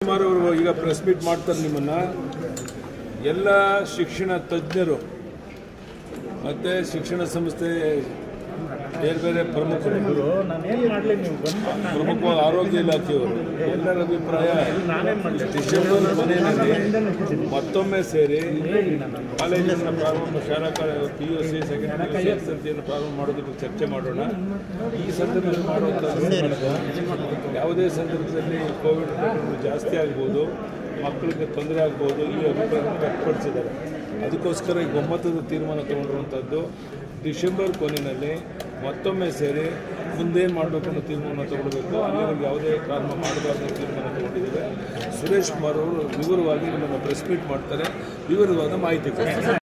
ಕುಮಾರ್ ಅವರು ಈಗ press meet ಮಾಡ್ತಾರೆ ನಿಮ್ಮನ್ನ ಎಲ್ಲ ಶಿಕ್ಷಣ ತಜ್ಞರು ಮತ್ತು ಶಿಕ್ಷಣ ಸಂಸ್ಥೆ ಬೇರೆ ಬೇರೆ ಪ್ರಮುಖರು ನಾನೇನು ಮಾಡಲಿ ನೀವು ಬಂದು ಪ್ರಮುಖವಾಗಿ ಆರೋಗ್ಯ ಇಲಾಖೆಯವರು ಎಲ್ಲರ ಅಭಿಪ್ರಾಯ ಡಿಸೆಂಬರ್ ಕೊನೆಯಲ್ಲಿ ಮತ್ತೊಮ್ಮೆ ಸೇರಿ ಕಾಲೇಜನ್ನು ಪ್ರಾರಂಭ ಶಾಲಾ ಪಿ ಯು ಸಿ ಸೆಕೆಂಡರಿ ಸಂಸ್ಥೆಯನ್ನು ಪ್ರಾರಂಭ ಮಾಡೋದಕ್ಕೆ ಚರ್ಚೆ ಮಾಡೋಣ ಈ ಸಂದರ್ಭದಲ್ಲಿ ಮಾಡುವಂಥ ಯಾವುದೇ ಸಂದರ್ಭದಲ್ಲಿ ಕೋವಿಡ್ ಪ್ರಕರಣಗಳು ಜಾಸ್ತಿ ಆಗ್ಬೋದು ಮಕ್ಕಳಿಗೆ ತೊಂದರೆ ಆಗ್ಬೋದು ಈ ಅಭಿಪ್ರಾಯವನ್ನು ವ್ಯಕ್ತಪಡಿಸಿದ್ದಾರೆ ಅದಕ್ಕೋಸ್ಕರ ಈ ಒಮ್ಮತದ ತೀರ್ಮಾನ ತಗೊಂಡಿರುವಂಥದ್ದು ಡಿಸೆಂಬರ್ ಕೊನೆಯಲ್ಲಿ ಮತ್ತೊಮ್ಮೆ ಸೇರಿ ಮುಂದೇನು ಮಾಡಬೇಕು ಅನ್ನೋ ತೀರ್ಮಾನ ತಗೊಳ್ಬೇಕು ಅಲ್ಲಿವರೆಗೆ ಯಾವುದೇ ಪ್ರಾರಂಭ ಮಾಡಬಾರ್ದು ಅನ್ನೋ ತೀರ್ಮಾನ ತಗೊಂಡಿದ್ದೇವೆ ಸುರೇಶ್ ಕುಮಾರ್ ಅವರು ವಿವರವಾಗಿ ನಿಮ್ಮನ್ನು ಪ್ರೆಸ್ ಮೀಟ್ ಮಾಡ್ತಾರೆ ವಿವರವಾದ ಮಾಹಿತಿ ಕೊಡ್ತಾರೆ